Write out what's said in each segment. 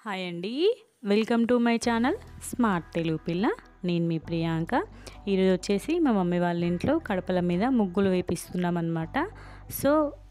hi అండి welcome to my channel smart Telugu పిల్ల నేను మీ ప్రియాంక ఈరోజు వచ్చేసి మా మమ్మీ వాళ్ళ ఇంట్లో కడపల మీద ముగ్గులు వేపిస్తున్నాం అనమాట సో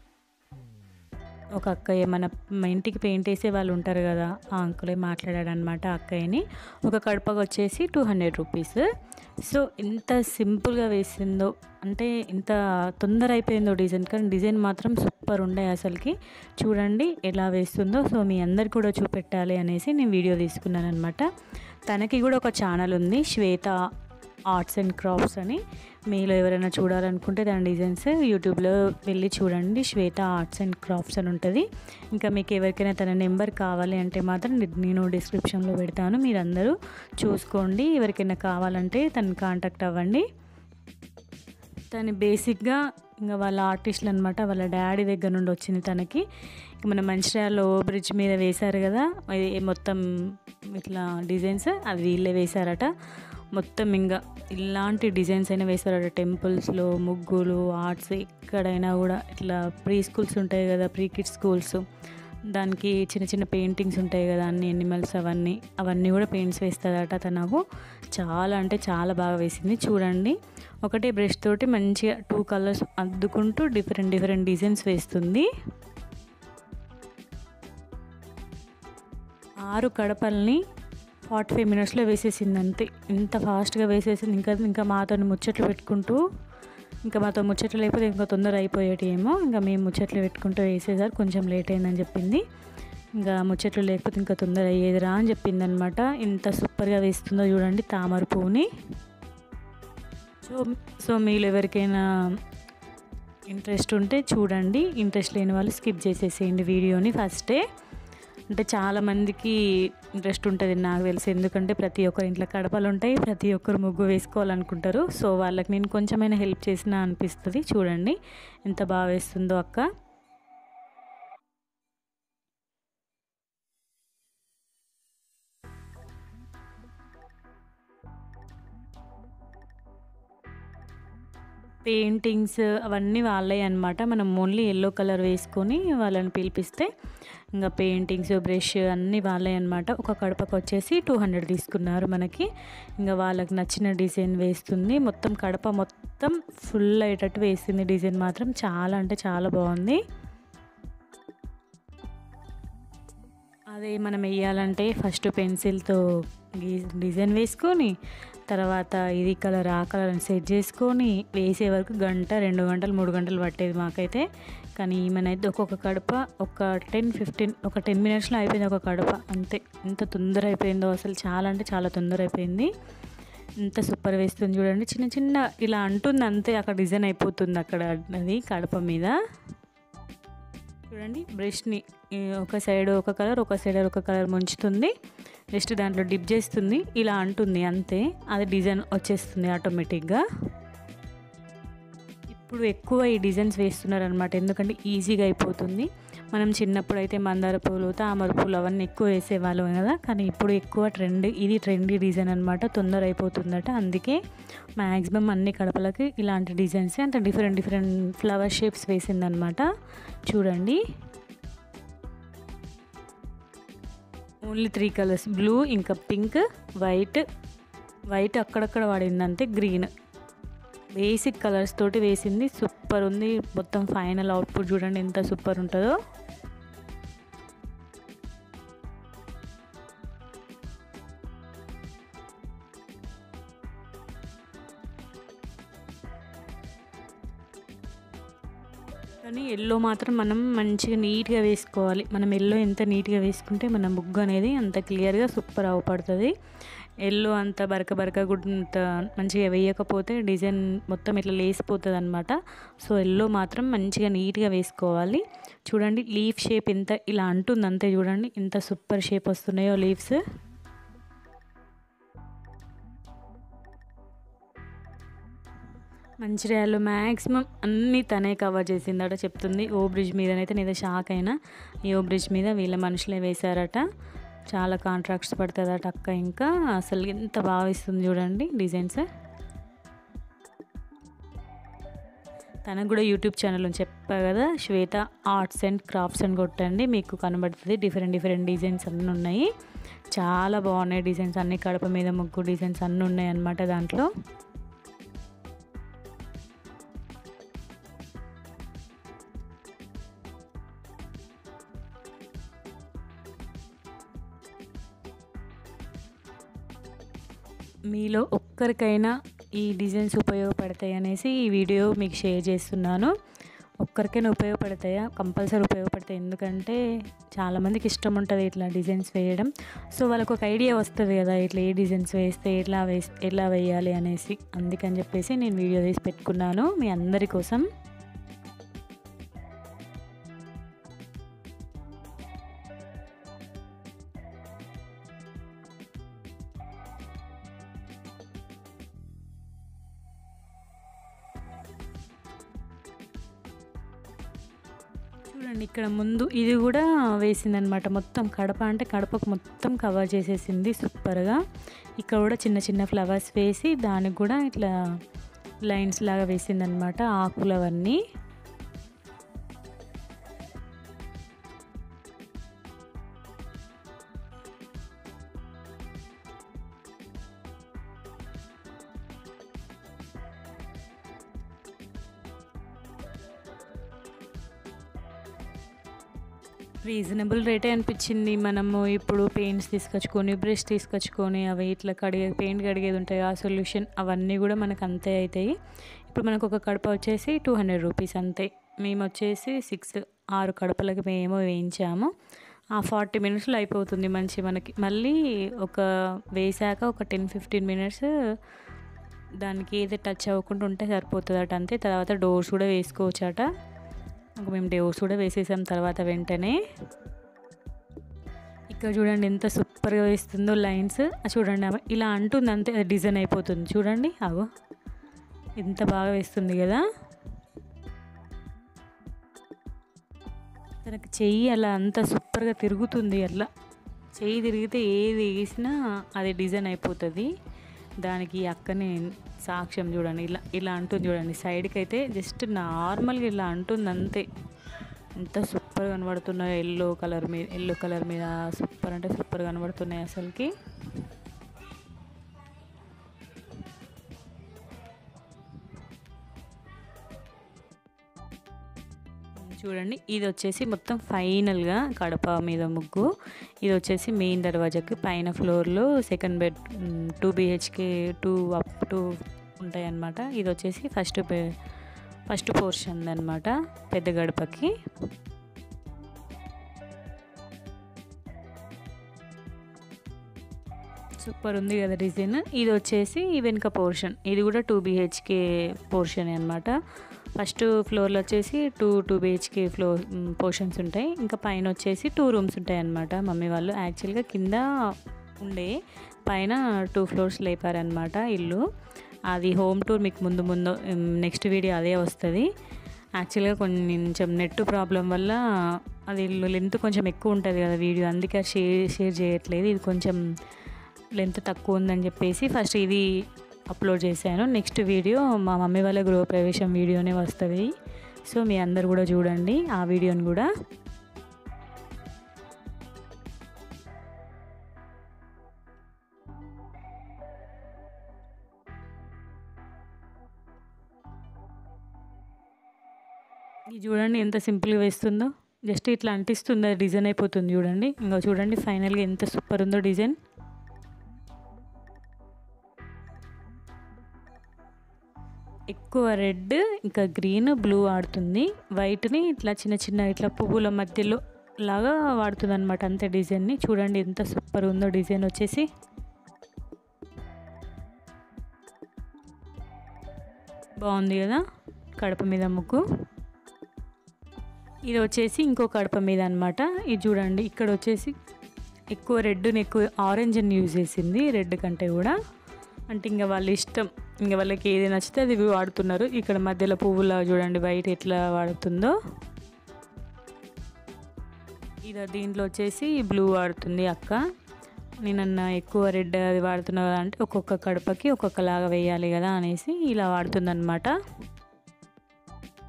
ఒక అక్కయ్య మన మా ఇంటికి పెయింట్ వేసే వాళ్ళు ఉంటారు కదా ఆ అంకులే మాట్లాడాడు అనమాట అక్కయ్యని ఒక కడపకు వచ్చేసి టూ హండ్రెడ్ రూపీస్ సో ఎంత సింపుల్గా వేసిందో అంటే ఇంత తొందర అయిపోయిందో డిజైన్ కానీ డిజైన్ మాత్రం సూపర్ ఉండే అసలుకి చూడండి ఎలా వేస్తుందో సో మీ అందరికి కూడా చూపెట్టాలి అనేసి నేను వీడియో తీసుకున్నాను అనమాట తనకి కూడా ఒక ఛానల్ ఉంది శ్వేత ఆర్ట్స్ అండ్ క్రాఫ్ట్స్ అని మీలో ఎవరైనా చూడాలనుకుంటే దాని డిజైన్స్ యూట్యూబ్లో వెళ్ళి చూడండి శ్వేత ఆర్ట్స్ అండ్ క్రాఫ్ట్స్ అని ఉంటుంది ఇంకా మీకు ఎవరికైనా తన నెంబర్ కావాలి అంటే మాత్రం నేను డిస్క్రిప్షన్లో పెడతాను మీరందరూ చూసుకోండి ఎవరికైనా కావాలంటే తను కాంటాక్ట్ అవ్వండి తను బేసిక్గా ఇంకా వాళ్ళ ఆర్టిస్టులు అనమాట వాళ్ళ డాడీ దగ్గర నుండి వచ్చింది తనకి మన మంచిర్యాలలో బ్రిడ్జ్ మీద వేశారు కదా అది మొత్తం ఇట్లా డిజైన్స్ అది వీళ్ళే వేశారట మొత్తం ఇంకా ఇలాంటి డిజైన్స్ అయినా వేశారట టెంపుల్స్లో ముగ్గులు ఆర్ట్స్ ఎక్కడైనా కూడా ఇట్లా ప్రీ స్కూల్స్ ఉంటాయి కదా ప్రీ కిడ్స్ స్కూల్స్ దానికి చిన్న చిన్న పెయింటింగ్స్ ఉంటాయి కదా అన్ని ఎనిమల్స్ అవన్నీ అవన్నీ కూడా పెయింట్స్ వేస్తుందట తనకు చాలా అంటే చాలా బాగా వేసింది చూడండి ఒకటే బ్రష్ తోటి మంచిగా టూ కలర్స్ అద్దుకుంటూ డిఫరెంట్ డిఫరెంట్ డిజైన్స్ వేస్తుంది ఆరు కడపల్ని ఫార్టీ ఫైవ్ మినిట్స్లో వేసేసింది అంతే ఇంత ఫాస్ట్గా వేసేసింది ఇంకా ఇంకా మాతో ముచ్చట్లు పెట్టుకుంటూ ఇంకా మాతో ముచ్చట్లు లేకపోతే ఇంకా తొందర అయిపోయేటి ఏమో ఇంకా మేము ముచ్చట్లు పెట్టుకుంటూ వేసేసారు కొంచెం లేట్ అయిందని చెప్పింది ఇంకా ముచ్చట్లు లేకపోతే ఇంకా తొందర అయ్యేదిరా అని చెప్పింది అనమాట ఇంత సూపర్గా వేస్తుందో చూడండి తామర పువ్వుని సో సో మీరు ఎవరికైనా ఇంట్రెస్ట్ ఉంటే చూడండి ఇంట్రెస్ట్ లేని వాళ్ళు స్కిప్ చేసేసేయండి వీడియోని ఫస్టే అంటే చాలామందికి ఇంట్రెస్ట్ ఉంటుంది నాకు తెలిసి ఎందుకంటే ప్రతి ఒక్కరి ఇంట్లో కడపలు ఉంటాయి ప్రతి ఒక్కరు ముగ్గు వేసుకోవాలనుకుంటారు సో వాళ్ళకి నేను కొంచెమైనా హెల్ప్ చేసినా అనిపిస్తుంది చూడండి ఎంత బాగా వేస్తుందో అక్క పెయింటింగ్స్ అవన్నీ వాళ్ళే అనమాట మనం ఓన్లీ ఎల్లో కలర్ వేసుకొని వాళ్ళని పిలిపిస్తే ఇంకా పెయింటింగ్స్ బ్రష్ అన్నీ వాళ్ళే అనమాట ఒక కడపకు వచ్చేసి టూ హండ్రెడ్ తీసుకున్నారు మనకి ఇంకా వాళ్ళకి నచ్చిన డిజైన్ వేస్తుంది మొత్తం కడప మొత్తం ఫుల్ అయ్యేటట్టు వేసింది డిజైన్ మాత్రం చాలా అంటే చాలా బాగుంది అదే మనం వేయాలంటే ఫస్ట్ పెన్సిల్తో డిజైన్ వేసుకొని తర్వాత ఇది కలర్ ఆ కలర్ అని సెట్ చేసుకొని వేసే వరకు గంట రెండు గంటలు మూడు గంటలు పట్టేది మాకైతే కానీ ఈమెనైతే ఒక్కొక్క కడప ఒక టెన్ ఫిఫ్టీన్ ఒక టెన్ మినిట్స్లో అయిపోయింది ఒక కడప అంతే ఎంత తొందర అయిపోయిందో అసలు చాలా అంటే చాలా తొందర అయిపోయింది ఎంత సూపర్ వేస్తుంది చూడండి చిన్న చిన్న ఇలా అంటుంది అంతే అక్కడ డిజైన్ అయిపోతుంది అక్కడ అది కడప మీద చూడండి బ్రష్ని ఒక సైడ్ ఒక కలర్ ఒక సైడ్ ఒక కలర్ ముంచుతుంది జస్ట్ దాంట్లో డిప్ చేస్తుంది ఇలా అంటుంది అంతే అది డిజైన్ వచ్చేస్తుంది ఆటోమేటిక్గా ఇప్పుడు ఎక్కువ ఈ డిజైన్స్ వేస్తున్నారు అనమాట ఎందుకంటే ఈజీగా అయిపోతుంది మనం చిన్నప్పుడు అయితే మందార పూలు తామర పూలు అవన్నీ ఎక్కువ వేసేవాళ్ళం కదా కానీ ఇప్పుడు ఎక్కువ ట్రెండ్ ఇది ట్రెండీ డిజైన్ అనమాట తొందర అయిపోతుందట అందుకే మ్యాక్సిమం అన్ని కడపలకి ఇలాంటి డిజైన్స్ అంత డిఫరెంట్ డిఫరెంట్ ఫ్లవర్ షేప్స్ వేసిందనమాట చూడండి ఓన్లీ త్రీ కలర్స్ బ్లూ ఇంకా పింక్ వైట్ వైట్ అక్కడక్కడ వాడింది అంతే గ్రీన్ బేసిక్ కలర్స్ తోటి వేసింది సూపర్ ఉంది మొత్తం ఫైనల్ అవుట్పుట్ చూడండి ఎంత సూపర్ ఉంటుందో కానీ ఎల్లో మాత్రం మనం మంచిగా నీట్గా వేసుకోవాలి మనం ఎల్లో ఎంత నీట్గా వేసుకుంటే మన ముగ్గు అనేది అంత క్లియర్గా సూపర్ అవపడుతుంది ఎల్లో అంత బరక బరక అంత మంచిగా వేయకపోతే డిజైన్ మొత్తం ఇట్లా లేసిపోతుంది అనమాట సో ఎల్లో మాత్రం మంచిగా నీట్గా వేసుకోవాలి చూడండి లీఫ్ షేప్ ఎంత ఇలా అంటుంది అంతే చూడండి ఎంత సూపర్ షేప్ వస్తున్నాయో లీవ్స్ మంచిర్యాలలో మ్యాక్సిమం అన్నీ తనే కవర్ చేసిందట చెప్తుంది ఓ బ్రిడ్జ్ మీదనైతే నేను షాక్ అయినా ఈ ఓ బ్రిడ్జ్ మీద వీళ్ళ మనుషులే వేశారట చాలా కాంట్రాక్ట్స్ పడుతుందట అక్క ఇంకా అసలు ఎంత బాగా ఇస్తుంది చూడండి డిజైన్స్ తనకు కూడా యూట్యూబ్ ఛానల్ అని చెప్పా కదా శ్వేత ఆర్ట్స్ అండ్ క్రాఫ్ట్స్ అని కొట్టండి మీకు కనబడుతుంది డిఫరెంట్ డిఫరెంట్ డిజైన్స్ అన్నీ ఉన్నాయి చాలా బాగున్నాయి డిజైన్స్ అన్ని కడప మీద ముగ్గు డిజైన్స్ అన్నీ ఉన్నాయి అన్నమాట దాంట్లో మీలో ఒక్కరికైనా ఈ డిజైన్స్ ఉపయోగపడతాయి అనేసి ఈ వీడియో మీకు షేర్ చేస్తున్నాను ఒక్కరికైనా ఉపయోగపడతాయా కంపల్సరీ ఉపయోగపడతాయి ఎందుకంటే చాలామందికి ఇష్టం ఉంటుంది ఇట్లా డిజైన్స్ వేయడం సో వాళ్ళకు ఒక ఐడియా వస్తుంది కదా ఇట్లా ఏ డిజైన్స్ వేస్తే ఎట్లా వేస్ ఎలా వేయాలి అనేసి అందుకని చెప్పేసి నేను వీడియో తీసి పెట్టుకున్నాను మీ అందరి కోసం చూడండి ఇక్కడ ముందు ఇది కూడా వేసిందనమాట మొత్తం కడప అంటే కడపకు మొత్తం కవర్ చేసేసింది సూపర్గా ఇక్కడ కూడా చిన్న చిన్న ఫ్లవర్స్ వేసి దానికి కూడా ఇట్లా లైన్స్ లాగా వేసిందనమాట ఆకులు అవన్నీ రీజనబుల్ రేటే అనిపించింది మనము ఇప్పుడు పెయింట్స్ తీసుకొచ్చుకొని బ్రష్ తీసుకొచ్చుకొని అవి ఇట్లా కడిగే పెయింట్ కడిగేది ఉంటాయి ఆ సొల్యూషన్ అవన్నీ కూడా మనకు అంతే అవుతాయి ఇప్పుడు మనకు ఒక కడప వచ్చేసి టూ హండ్రెడ్ రూపీస్ అంతే మేము వచ్చేసి సిక్స్ ఆరు కడపలకి మేము వేయించాము ఆ ఫార్టీ మినిట్స్లో అయిపోతుంది మంచి మనకి మళ్ళీ ఒక వేసాక ఒక టెన్ ఫిఫ్టీన్ మినిట్స్ దానికి ఏది టచ్ అవ్వకుండా ఉంటే సరిపోతుంది అట అంతే తర్వాత డోర్స్ కూడా వేసుకోవచ్చట ఇంకా మేము డోర్స్ కూడా వేసేసాం తర్వాత వెంటనే ఇక్కడ చూడండి ఎంత సూపర్గా వేస్తుందో లైన్స్ చూడండి ఆమె ఇలా అంటుంది అంతే అది డిజైన్ అయిపోతుంది చూడండి అగో ఎంత బాగా వేస్తుంది కదా తనకు చెయ్యి అలా అంత సూపర్గా తిరుగుతుంది అట్లా చెయ్యి తిరిగితే ఏది వేసినా అది డిజైన్ అయిపోతుంది దానికి అక్కనే సాక్ష్యం చూడండి ఇలా ఇలా అంటుంది చూడండి సైడ్కి అయితే జస్ట్ నార్మల్గా ఇలా అంటుంది అంతే ఎంత సూపర్ కనబడుతున్నాయి ఎల్లో కలర్ మీద ఎల్లో కలర్ మీద సూపర్ అంటే సూపర్ కనబడుతున్నాయి అసలుకి చూడండి ఇది వచ్చేసి మొత్తం ఫైనల్గా కడప మీద ముగ్గు ఇది వచ్చేసి మెయిన్ దర్వాజాకి పైన ఫ్లోర్లో second bed two BHK two up two ఉంటాయి అన్నమాట ఇది వచ్చేసి ఫస్ట్ ఫస్ట్ పోర్షన్ అనమాట పెద్ద గడపకి సూపర్ ఉంది కదా డిజైన్ ఇది వచ్చేసి వెనుక పోర్షన్ ఇది కూడా టూ బిహెచ్కే పోర్షన్ అనమాట ఫస్ట్ ఫ్లోర్లో వచ్చేసి two two BHK floor portions ఉంటాయి ఇంకా పైన వచ్చేసి టూ రూమ్స్ ఉంటాయి అన్నమాట మమ్మీ వాళ్ళు యాక్చువల్గా కింద ఉండే పైన టూ ఫ్లోర్స్ లేపారనమాట ఇల్లు అది హోమ్ టూర్ మీకు ముందు ముందు నెక్స్ట్ వీడియో అదే వస్తుంది యాక్చువల్గా కొంచెం నెట్ ప్రాబ్లం వల్ల అది లెంత్ కొంచెం ఎక్కువ ఉంటుంది కదా వీడియో అందుకే షేర్ షేర్ చేయట్లేదు ఇది కొంచెం లెంత్ తక్కువ ఉందని చెప్పేసి ఫస్ట్ ఇది అప్లోడ్ చేశాను నెక్స్ట్ వీడియో మా మమ్మీ వాళ్ళ గృహప్రవేశం వీడియోనే వస్తుంది సో మీ అందరు కూడా చూడండి ఆ వీడియోని కూడా ఇది చూడండి ఎంత సింపుల్గా వేస్తుందో జస్ట్ ఇట్లా అంటిస్తుంది అది డిజైన్ అయిపోతుంది చూడండి ఇంకా చూడండి ఫైనల్గా ఎంత సూపర్ ఉందో డిజైన్ ఎక్కువ రెడ్ ఇంకా గ్రీన్ బ్లూ ఆడుతుంది వైట్ని ఇట్లా చిన్న చిన్న ఇట్లా పువ్వుల మధ్యలో లాగా వాడుతుంది అనమాట అంతే డిజైన్ని చూడండి ఎంత సూపర్ ఉందో డిజైన్ వచ్చేసి బాగుంది కదా కడప మీద ముగ్గు ఇది వచ్చేసి ఇంకో కడప మీద అనమాట ఇది చూడండి ఇక్కడ వచ్చేసి ఎక్కువ రెడ్ని ఎక్కువ ఆరెంజ్ని యూజ్ చేసింది రెడ్ కంటే కూడా అంటే ఇంకా వాళ్ళ ఇష్టం ఇంకా వాళ్ళకి ఏది నచ్చితే అది వాడుతున్నారు ఇక్కడ మధ్యలో పువ్వులా చూడండి వైట్ ఎట్లా వాడుతుందో ఇది దీంట్లో వచ్చేసి బ్లూ వాడుతుంది అక్క నేనన్న ఎక్కువ రెడ్ అది వాడుతున్నా కదా అంటే ఒక్కొక్క కడపకి ఒక్కొక్కలాగా వేయాలి కదా అనేసి ఇలా వాడుతుందన్నమాట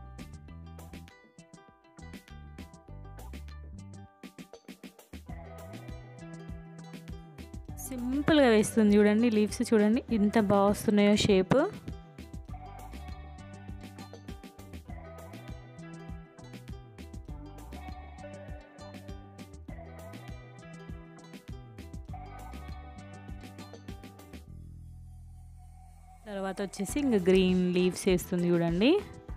సింపుల్గా వేస్తుంది చూడండి లీవ్స్ చూడండి ఎంత బాగా వస్తున్నాయో షేప్ తర్వాత వచ్చేసి ఇంకా గ్రీన్ లీవ్స్ వేస్తుంది చూడండి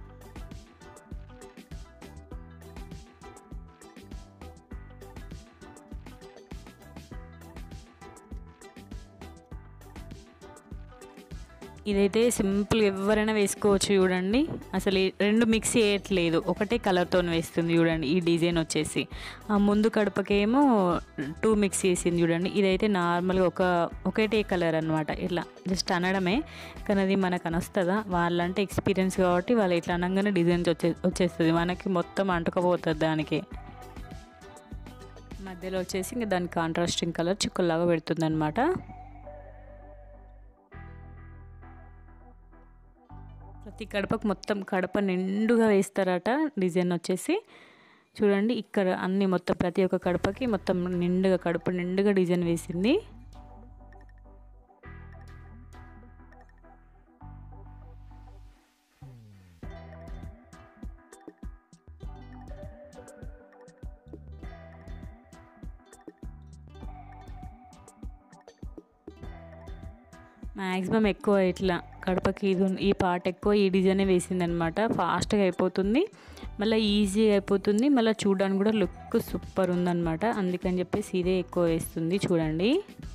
ఇదైతే సింపుల్ ఎవరైనా వేసుకోవచ్చు చూడండి అసలు ఈ రెండు మిక్స్ చేయట్లేదు ఒకటే కలర్తో వేస్తుంది చూడండి ఈ డిజైన్ వచ్చేసి ఆ ముందు కడపకేమో టూ మిక్స్ చేసింది చూడండి ఇదైతే నార్మల్గా ఒక ఒకటే కలర్ అనమాట ఇట్లా జస్ట్ అనడమే కానీ అది మనకు అనొస్తుందా వాళ్ళంటే ఎక్స్పీరియన్స్ కాబట్టి వాళ్ళు ఇట్లా అనగానే డిజైన్స్ వచ్చే వచ్చేస్తుంది మనకి మొత్తం అంటుకపోతుంది దానికి మధ్యలో వచ్చేసి ఇంకా దాని కాంట్రాస్టింగ్ కలర్ చుక్కల్లాగా పెడుతుంది అనమాట ప్రతి కడపకు మొత్తం కడప నిండుగా వేస్తారట డిజైన్ వచ్చేసి చూడండి ఇక్కడ అన్ని మొత్తం ప్రతి ఒక్క కడపకి మొత్తం నిండుగా కడప నిండుగా డిజైన్ వేసింది మ్యాక్సిమం ఎక్కువ ఇట్లా కడపకి ఇది ఉన్- ఈ పార్ట్ ఎక్కువ ఈ డిజైనే వేసిందనమాట ఫాస్ట్గా అయిపోతుంది మళ్ళీ ఈజీగా అయిపోతుంది మళ్ళీ చూడడానికి కూడా లుక్ సూపర్ ఉందన్నమాట అందుకని చెప్పేసి ఇదే ఎక్కువ వేస్తుంది చూడండి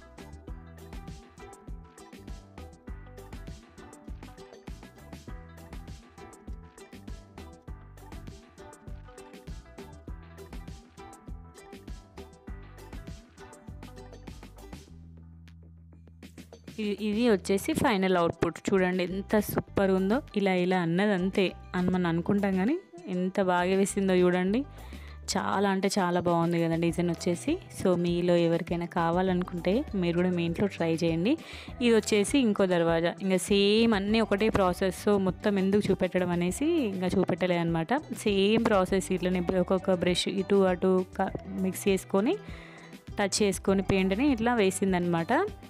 ఇది ఇది వచ్చేసి ఫైనల్ అవుట్పుట్ చూడండి ఎంత సూపర్ ఉందో ఇలా ఇలా అన్నది అంతే అని మనం అనుకుంటాం కానీ ఎంత బాగా వేసిందో చూడండి చాలా అంటే చాలా బాగుంది కదా డిజైన్ వచ్చేసి సో మీలో ఎవరికైనా కావాలనుకుంటే మీరు కూడా మీ ఇంట్లో ట్రై చేయండి ఇది వచ్చేసి ఇంకో దర్వాజా ఇంకా సేమ్ అన్నీ ఒకటే ప్రాసెస్ సో మొత్తం ఎందుకు చూపెట్టడం అనేసి ఇంకా చూపెట్టలే అనమాట సేమ్ ప్రాసెస్ ఇట్లనే ఒక్కొక్క బ్రష్ ఇటు అటు మిక్స్ చేసుకొని టచ్ చేసుకొని పెయింట్ని ఇట్లా వేసిందనమాట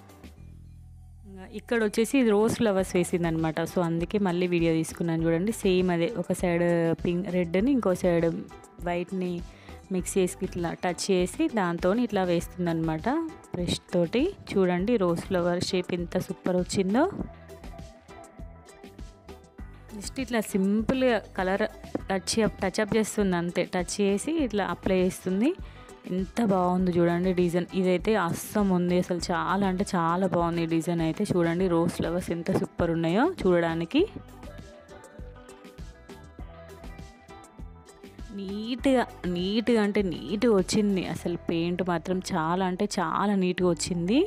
ఇక్కడ వచ్చేసి ఇది రోజ్ ఫ్లవర్స్ వేసింది అనమాట సో అందుకే మళ్ళీ వీడియో తీసుకున్నాను చూడండి సేమ్ అదే ఒక సైడ్ పింక్ రెడ్ని ఇంకో సైడ్ వైట్ని మిక్స్ చేసి ఇట్లా టచ్ చేసి దాంతో ఇట్లా వేస్తుంది అనమాట బ్రష్ తోటి చూడండి రోజ్ ఫ్లవర్ షేప్ ఎంత సూపర్ వచ్చిందో జస్ట్ ఇట్లా సింపుల్గా కలర్ టచ్ టచ్ అప్ చేస్తుంది అంతే టచ్ చేసి ఇట్లా అప్లై చేస్తుంది ఎంత బాగుంది చూడండి డిజైన్ ఇదైతే అస్సం ఉంది అసలు చాలా అంటే చాలా బాగుంది ఈ డిజైన్ అయితే చూడండి రోజ్ ఫ్లవర్స్ ఎంత సూపర్ ఉన్నాయో చూడడానికి నీట్గా నీట్గా అంటే నీట్గా వచ్చింది అసలు పెయింట్ మాత్రం చాలా అంటే చాలా నీట్గా వచ్చింది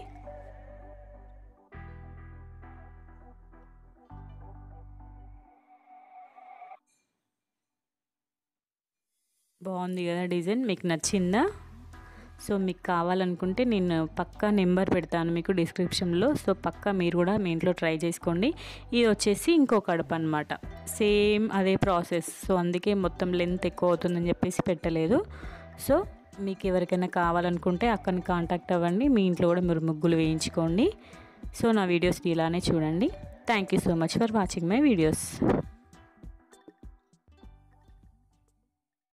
బాగుంది కదా డిజైన్ మీకు నచ్చిందా సో మీకు కావాలనుకుంటే నేను పక్కా నెంబర్ పెడతాను మీకు డిస్క్రిప్షన్లో సో పక్కా మీరు కూడా మీ ఇంట్లో ట్రై చేసుకోండి ఇది వచ్చేసి ఇంకో కడప అనమాట సేమ్ అదే ప్రాసెస్ సో అందుకే మొత్తం లెంత్ ఎక్కువ అవుతుందని చెప్పేసి పెట్టలేదు సో మీకు ఎవరికైనా కావాలనుకుంటే అక్కడిని కాంటాక్ట్ అవ్వండి మీ ఇంట్లో కూడా మీరు ముగ్గులు వేయించుకోండి సో నా వీడియోస్ ఇలానే చూడండి thank you so much for watching my videos